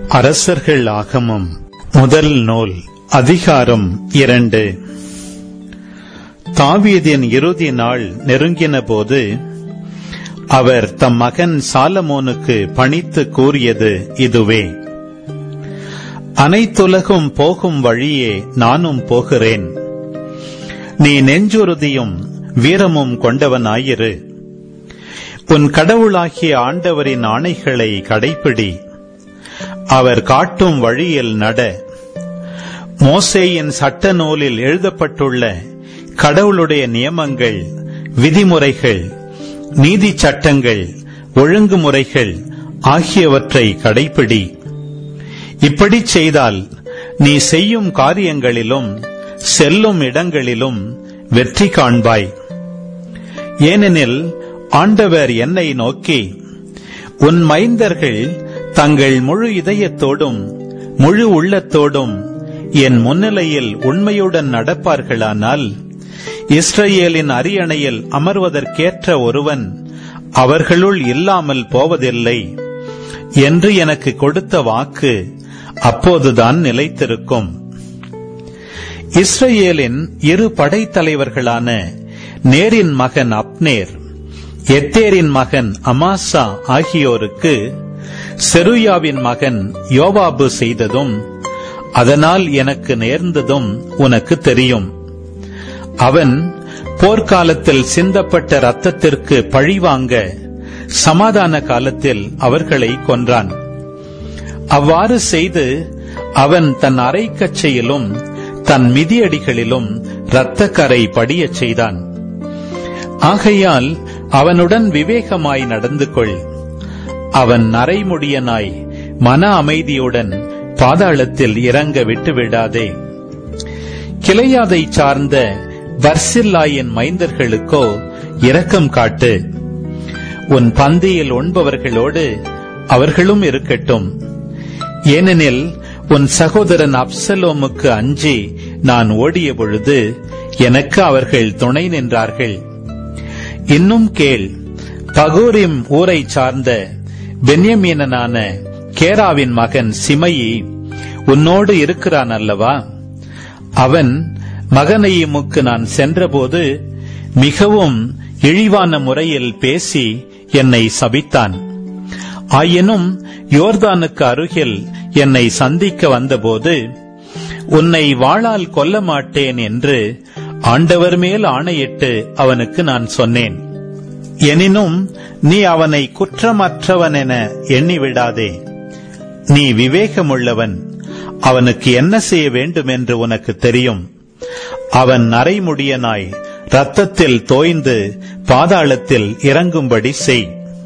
அரசர்கள் ஆகமம் முதல் நூல் அதிகாரம் இரண்டு தாவீதின் இறுதி நாள் நெருங்கின போது அவர் தம் மகன் சாலமோனுக்கு பணித்து கூறியது இதுவே அனைத்துலகும் போகும் வழியே நானும் போகிறேன் நீ நெஞ்சுறுதியும் வீரமும் கொண்டவனாயிரு உன் கடவுளாகிய ஆண்டவரின் ஆணைகளை கடைப்பிடி அவர் காட்டும் வழியில் நட மோசேயின் சட்ட நூலில் எழுதப்பட்டுள்ள கடவுளுடைய நியமங்கள் விதிமுறைகள் நீதி சட்டங்கள் ஒழுங்குமுறைகள் ஆகியவற்றை கடைப்பிடி இப்படி செய்தால் நீ செய்யும் காரியங்களிலும் செல்லும் இடங்களிலும் வெற்றி காண்பாய் ஏனெனில் ஆண்டவர் என்னை நோக்கி உன் மைந்தர்கள் தங்கள் முழு இதயத்தோடும் முழு உள்ளத்தோடும் என் முன்னிலையில் உண்மையுடன் நடப்பார்களானால் இஸ்ரேலின் அரியணையில் அமர்வதற்கேற்ற ஒருவன் அவர்களுள் இல்லாமல் போவதில்லை என்று எனக்கு கொடுத்த வாக்கு அப்போதுதான் நிலைத்திருக்கும் இஸ்ரேலின் இரு படைத்தலைவர்களான நேரின் மகன் அப்னேர் எத்தேரின் மகன் அமாசா ஆகியோருக்கு செருயாவின் மகன் யோவாபு செய்ததும் அதனால் எனக்கு நேர்ந்ததும் உனக்கு தெரியும் அவன் போர்க்காலத்தில் சிந்தப்பட்ட ரத்தத்திற்கு பழிவாங்க சமாதான காலத்தில் அவர்களை கொன்றான் அவ்வாறு செய்து அவன் தன் அரைக்கச்சையிலும் தன் மிதியடிகளிலும் இரத்தக்கரை படியச் செய்தான் ஆகையால் அவனுடன் விவேகமாய் நடந்து கொள் அவன் நரைமுடியனாய் மன அமைதியுடன் பாதாளத்தில் இறங்க விட்டுவிடாதே கிளையாதை சார்ந்த வர்சில்லாயின் மைந்தர்களுக்கோ இரக்கம் காட்டு உன் பந்தியில் உண்பவர்களோடு அவர்களும் இருக்கட்டும் ஏனெனில் உன் சகோதரன் அப்சலோமுக்கு அஞ்சி நான் ஓடிய பொழுது எனக்கு அவர்கள் துணை நின்றார்கள் இன்னும் கேள் பகூரிம் ஊரை சார்ந்த பென்யமீனனான கேராவின் மகன் சிமையி உன்னோடு இருக்கிறான் அல்லவா அவன் மகனையுமுக்கு நான் சென்றபோது மிகவும் இழிவான முறையில் பேசி என்னை சபித்தான் ஆயினும் யோர்தானுக்கு அருகில் என்னை சந்திக்க வந்தபோது உன்னை வாளால் கொல்ல மாட்டேன் என்று ஆண்டவர் மேல் ஆணையிட்டு அவனுக்கு நான் சொன்னேன் எனினும் நீ அவனை குற்றமற்றவன் என எண்ணிவிடாதே நீ விவேகமுள்ளவன் அவனுக்கு என்ன செய்ய வேண்டும் என்று உனக்கு தெரியும் அவன் நரைமுடியனாய் ரத்தத்தில் தோய்ந்து பாதாளத்தில் இறங்கும்படி செய்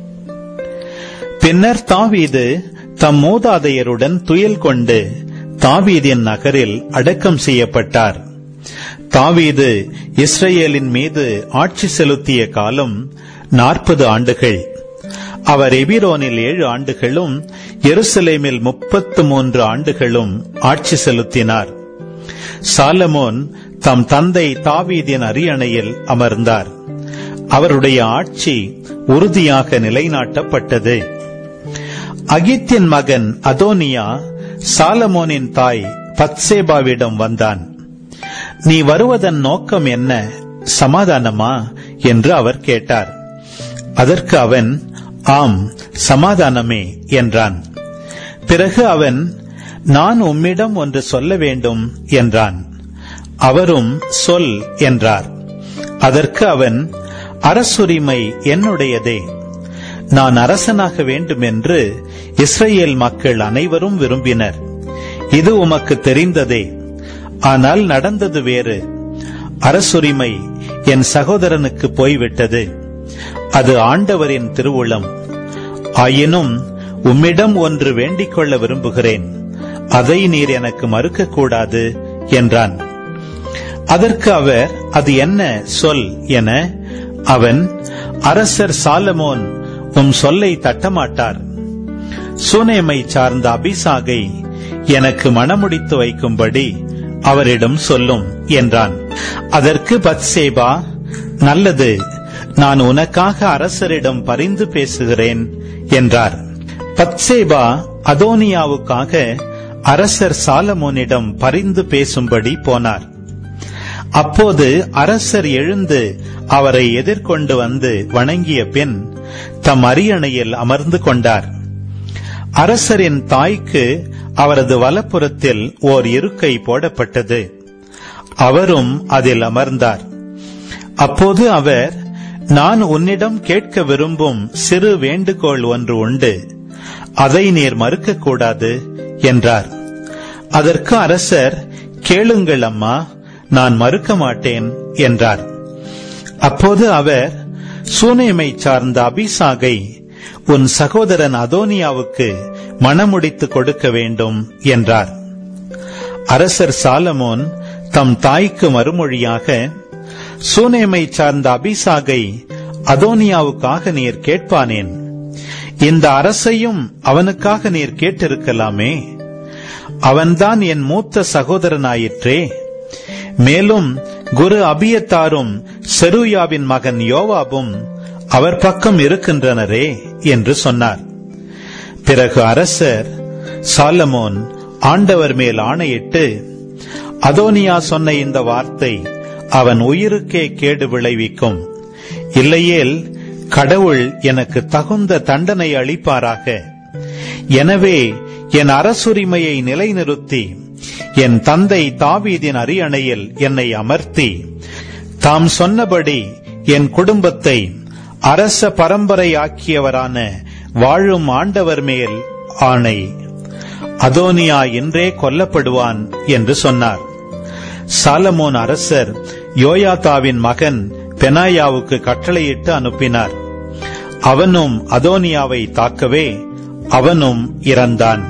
பின்னர் தாவீது தம் மூதாதையருடன் துயில் கொண்டு தாவீதின் நகரில் அடக்கம் செய்யப்பட்டார் தாவீது இஸ்ரேலின் மீது ஆட்சி செலுத்திய காலம் நாற்பது ஆண்டுகள் அவர் எபிரோனில் ஏழு ஆண்டுகளும் எருசலேமில் முப்பத்து மூன்று ஆண்டுகளும் ஆட்சி செலுத்தினார் சாலமோன் தம் தந்தை தாவீதின் அரியணையில் அமர்ந்தார் அவருடைய ஆட்சி உறுதியாக நிலைநாட்டப்பட்டது அகித்தின் மகன் அதோனியா சாலமோனின் தாய் பத்சேபாவிடம் வந்தான் நீ வருவதன் நோக்கம் என்ன சமாதானமா என்று அவர் கேட்டார் அதற்கு அவன் ஆம் சமாதானமே என்றான் பிறகு அவன் நான் உம்மிடம் ஒன்று சொல்ல வேண்டும் என்றான் அவரும் சொல் என்றார் அதற்கு அவன் அரசுரிமை என்னுடையதே நான் அரசனாக வேண்டும் என்று இஸ்ரேல் மக்கள் அனைவரும் விரும்பினர் இது உமக்கு தெரிந்ததே ஆனால் நடந்தது வேறு அரசுரிமை என் சகோதரனுக்கு போய்விட்டது அது ஆண்டவரின் திருவுளம் ஆயினும் உம்மிடம் ஒன்று வேண்டிக் கொள்ள விரும்புகிறேன் அதை நீர் எனக்கு மறுக்கக்கூடாது என்றான் அதற்கு அவர் அது என்ன சொல் என அவன் அரசர் சாலமோன் உம் சொல்லை தட்டமாட்டார் சூனேமை சார்ந்த அபிசாகை எனக்கு மணமுடித்து வைக்கும்படி அவரிடம் சொல்லும் என்றான் அதற்கு பத்சேபா நல்லது நான் உனக்காக அரசரிடம் பரிந்து பேசுகிறேன் என்றார் பத்சேபா அதோனியாவுக்காக அரசர் சாலமோனிடம் பரிந்து பேசும்படி போனார் அப்போது அரசர் எழுந்து அவரை எதிர்கொண்டு வந்து வணங்கிய பின் தம் அரியணையில் அமர்ந்து கொண்டார் அரசரின் தாய்க்கு அவரது வலப்புறத்தில் ஓர் இருக்கை போடப்பட்டது அவரும் அதில் அமர்ந்தார் அப்போது அவர் நான் உன்னிடம் கேட்க விரும்பும் சிறு வேண்டுகோள் ஒன்று உண்டு அதை நீர் மறுக்கக்கூடாது என்றார் அதற்கு அரசர் கேளுங்கள் அம்மா நான் மறுக்க மாட்டேன் என்றார் அப்போது அவர் சூனேமை சார்ந்த அபிசாகை உன் சகோதரன் அதோனியாவுக்கு மணமுடித்து கொடுக்க வேண்டும் என்றார் அரசர் சாலமோன் தம் தாய்க்கு மறுமொழியாக சூனேமை சார்ந்த அபிசாகை அதோனியாவுக்காக நீர் கேட்பானேன் இந்த அரசையும் அவனுக்காக நீர் கேட்டிருக்கலாமே அவன்தான் என் மூத்த சகோதரனாயிற்றே மேலும் குரு அபியத்தாரும் செருயாவின் மகன் யோவாபும் அவர் பக்கம் இருக்கின்றனரே என்று சொன்னார் பிறகு அரசர் சாலமோன் ஆண்டவர் மேல் ஆணையிட்டு அதோனியா சொன்ன இந்த வார்த்தை அவன் உயிருக்கே கேடு விளைவிக்கும் இல்லையேல் கடவுள் எனக்கு தகுந்த தண்டனை அளிப்பாராக எனவே என் அரசுரிமையை நிலைநிறுத்தி என் தந்தை தாவீதின் அரியணையில் என்னை அமர்த்தி தாம் சொன்னபடி என் குடும்பத்தை அரச பரம்பரையாக்கியவரான வாழும் ஆண்டவர் மேல் ஆணை அதோனியா இன்றே கொல்லப்படுவான் என்று சொன்னார் சாலமோன் அரசர் யோயாத்தாவின் மகன் பெனாயாவுக்கு கட்டளையிட்டு அனுப்பினார் அவனும் அதோனியாவை தாக்கவே அவனும் இறந்தான்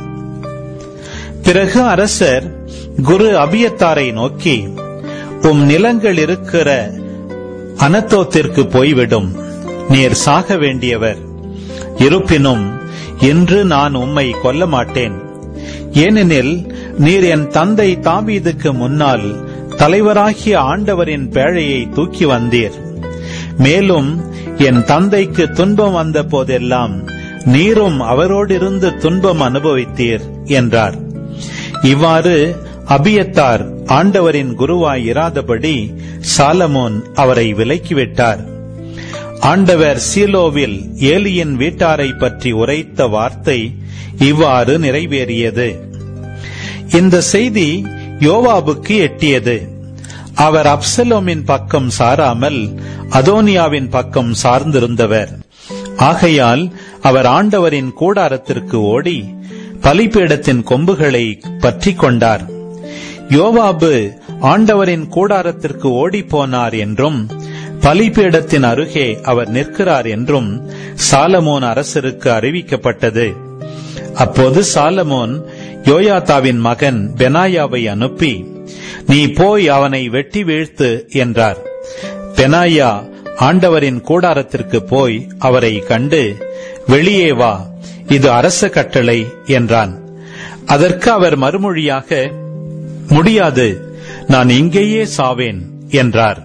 பிறகு அரசர் குரு அபியத்தாரை நோக்கி உம் நிலங்கள் இருக்கிற அனத்தோத்திற்கு போய்விடும் நீர் சாக வேண்டியவர் இருப்பினும் இன்று நான் உம்மை கொல்ல மாட்டேன் ஏனெனில் நீர் என் தந்தை தாவீதுக்கு முன்னால் தலைவராகிய ஆண்டவரின் பேழையை தூக்கி வந்தீர் மேலும் என் தந்தைக்கு துன்பம் வந்த போதெல்லாம் நீரும் அவரோடிருந்து துன்பம் அனுபவித்தீர் என்றார் இவ்வாறு அபியத்தார் ஆண்டவரின் குருவாய் இராதபடி சாலமோன் அவரை விலக்கிவிட்டார் ஆண்டவர் சீலோவில் ஏலியின் வீட்டாரை பற்றி உரைத்த வார்த்தை இவ்வாறு நிறைவேறியது இந்த செய்தி யோவாபுக்கு எட்டியது அவர் அப்சலோமின் பக்கம் சாராமல் அதோனியாவின் பக்கம் சார்ந்திருந்தவர் ஆகையால் அவர் ஆண்டவரின் கூடாரத்திற்கு ஓடி பலிபீடத்தின் கொம்புகளை பற்றிக் கொண்டார் யோவாபு ஆண்டவரின் கூடாரத்திற்கு ஓடிப்போனார் என்றும் பலிபீடத்தின் அருகே அவர் நிற்கிறார் என்றும் சாலமோன் அரசருக்கு அறிவிக்கப்பட்டது அப்போது சாலமோன் யோயாத்தாவின் மகன் பெனாயாவை அனுப்பி நீ போய் அவனை வெட்டி வீழ்த்து என்றார் பெனாயா ஆண்டவரின் கூடாரத்திற்கு போய் அவரை கண்டு வெளியே வா இது அரச கட்டளை என்றான் அதற்கு அவர் மறுமொழியாக முடியாது நான் இங்கேயே சாவேன் என்றார்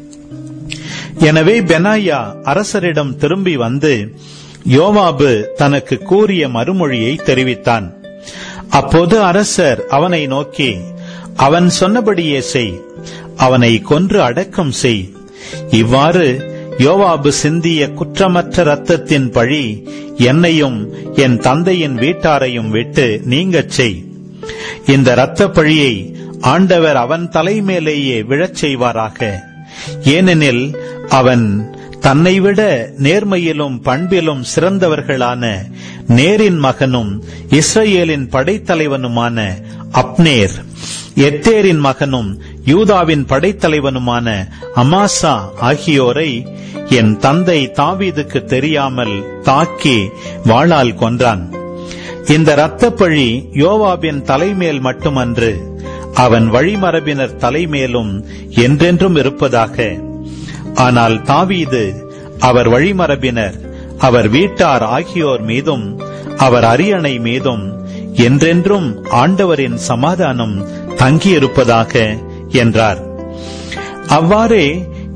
எனவே பெனாயா அரசரிடம் திரும்பி வந்து யோவாபு தனக்கு கூறிய மறுமொழியை தெரிவித்தான் அப்போது அரசர் அவனை நோக்கி அவன் சொன்னபடியே செய் அவனை கொன்று அடக்கம் செய் இவ்வாறு யோவாபு சிந்திய குற்றமற்ற இரத்தத்தின் பழி என்னையும் என் தந்தையின் வீட்டாரையும் விட்டு நீங்கச் செய் இந்த இரத்த பழியை ஆண்டவர் அவன் தலைமேலேயே விழச் செய்வாராக ஏனெனில் அவன் தன்னை விட நேர்மையிலும் பண்பிலும் சிறந்தவர்களான நேரின் மகனும் இஸ்ரேலின் படைத்தலைவனுமான அப்னேர் எத்தேரின் மகனும் யூதாவின் படைத்தலைவனுமான அமாசா ஆகியோரை என் தந்தை தாவீதுக்கு தெரியாமல் தாக்கி வாளால் கொன்றான் இந்த இரத்தப்பழி யோவாபின் தலைமேல் மட்டுமன்று அவன் வழிமரபினர் தலைமேலும் என்றென்றும் இருப்பதாக ஆனால் தாவீது அவர் வழிமரபினர் அவர் வீட்டார் ஆகியோர் மீதும் அவர் அரியணை மீதும் என்றென்றும் ஆண்டவரின் சமாதானம் தங்கியிருப்பதாக என்றார் அவ்வாறே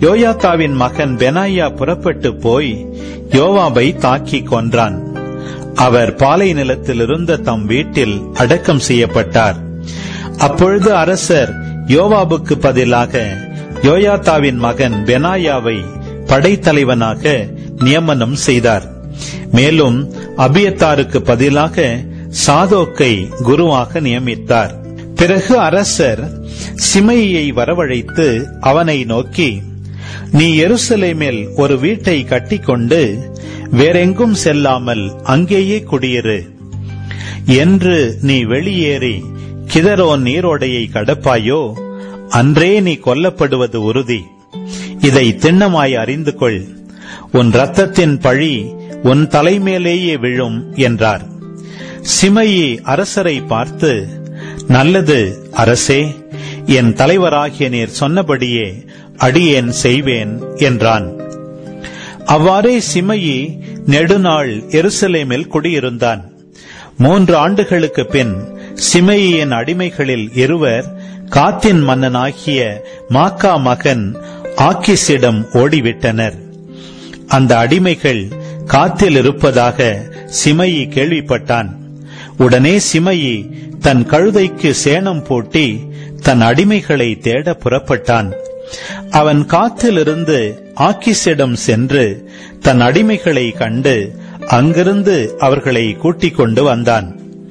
யோயாத்தாவின் மகன் பெனாயா புறப்பட்டு போய் யோவாபை தாக்கி கொன்றான் அவர் பாலை நிலத்தில் இருந்த தம் வீட்டில் அடக்கம் செய்யப்பட்டார் அப்பொழுது அரசர் யோவாபுக்கு பதிலாக யோயாத்தாவின் மகன் பெனாயாவை படைத்தலைவனாக நியமனம் செய்தார் மேலும் அபியத்தாருக்கு பதிலாக சாதோக்கை குருவாக நியமித்தார் பிறகு அரசர் சிமையை வரவழைத்து அவனை நோக்கி நீ எருசலேமில் ஒரு வீட்டை கட்டிக்கொண்டு வேறெங்கும் செல்லாமல் அங்கேயே குடியிரு என்று நீ வெளியேறி கிதரோன் நீரோடையை கடப்பாயோ அன்றே நீ கொல்லப்படுவது உறுதி இதை திண்ணமாய் அறிந்து கொள் உன் ரத்தத்தின் பழி உன் தலைமேலேயே விழும் என்றார் சிமையி அரசரை பார்த்து நல்லது அரசே என் தலைவராகிய நீர் சொன்னபடியே அடியேன் செய்வேன் என்றான் அவ்வாறே சிமையி நெடுநாள் எருசலேமில் குடியிருந்தான் மூன்று ஆண்டுகளுக்கு பின் சிமையின் அடிமைகளில் இருவர் காத்தின் மன்னனாகிய மாக்கா மகன் ஆக்கிஸிடம் ஓடிவிட்டனர் அந்த அடிமைகள் காத்தில் இருப்பதாக சிமையி கேள்விப்பட்டான் உடனே சிமையி தன் கழுதைக்கு சேணம் பூட்டி தன் அடிமைகளை தேட புறப்பட்டான் அவன் காத்திலிருந்து ஆக்கிஸிடம் சென்று தன் அடிமைகளை கண்டு அங்கிருந்து அவர்களை கூட்டிக் கொண்டு வந்தான்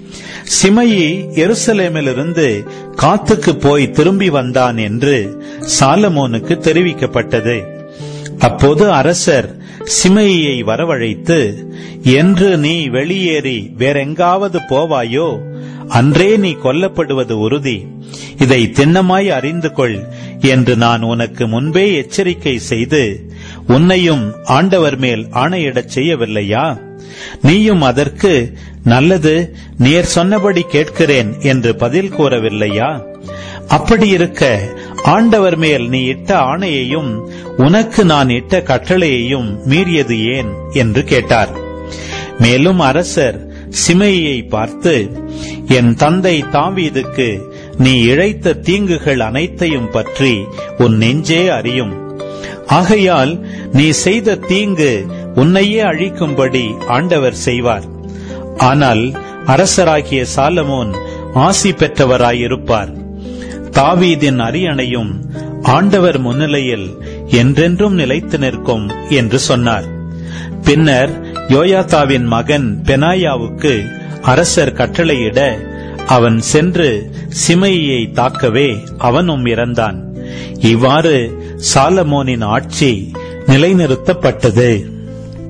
சிமையி எருசலேமிலிருந்து காத்துக்கு போய் திரும்பி வந்தான் என்று சாலமோனுக்கு தெரிவிக்கப்பட்டது அப்போது அரசர் சிமையை வரவழைத்து என்று நீ வெளியேறி வேறெங்காவது போவாயோ அன்றே நீ கொல்லப்படுவது உறுதி இதை திண்ணமாய் அறிந்து கொள் என்று நான் உனக்கு முன்பே எச்சரிக்கை செய்து உன்னையும் ஆண்டவர் மேல் ஆணையிடச் செய்யவில்லையா நீயும் அதற்கு நல்லது நேர் சொன்னபடி கேட்கிறேன் என்று பதில் கூறவில்லையா அப்படி இருக்க ஆண்டவர் மேல் நீ இட்ட ஆணையையும் உனக்கு நான் இட்ட கட்டளையையும் மீறியது ஏன் என்று கேட்டார் மேலும் அரசர் சிமையை பார்த்து என் தந்தை தாவீதுக்கு நீ இழைத்த தீங்குகள் அனைத்தையும் பற்றி உன் நெஞ்சே அறியும் ஆகையால் நீ செய்த தீங்கு உன்னையே அழிக்கும்படி ஆண்டவர் செய்வார் ஆனால் அரசராகிய சாலமோன் ஆசி பெற்றவராயிருப்பார் தாவீதின் அரியணையும் ஆண்டவர் முன்னிலையில் என்றென்றும் நிலைத்து நிற்கும் என்று சொன்னார் பின்னர் யோயாத்தாவின் மகன் பெனாயாவுக்கு அரசர் கட்டளையிட அவன் சென்று சிமையை தாக்கவே அவனும் இறந்தான் இவ்வாறு சாலமோனின் ஆட்சி நிலைநிறுத்தப்பட்டது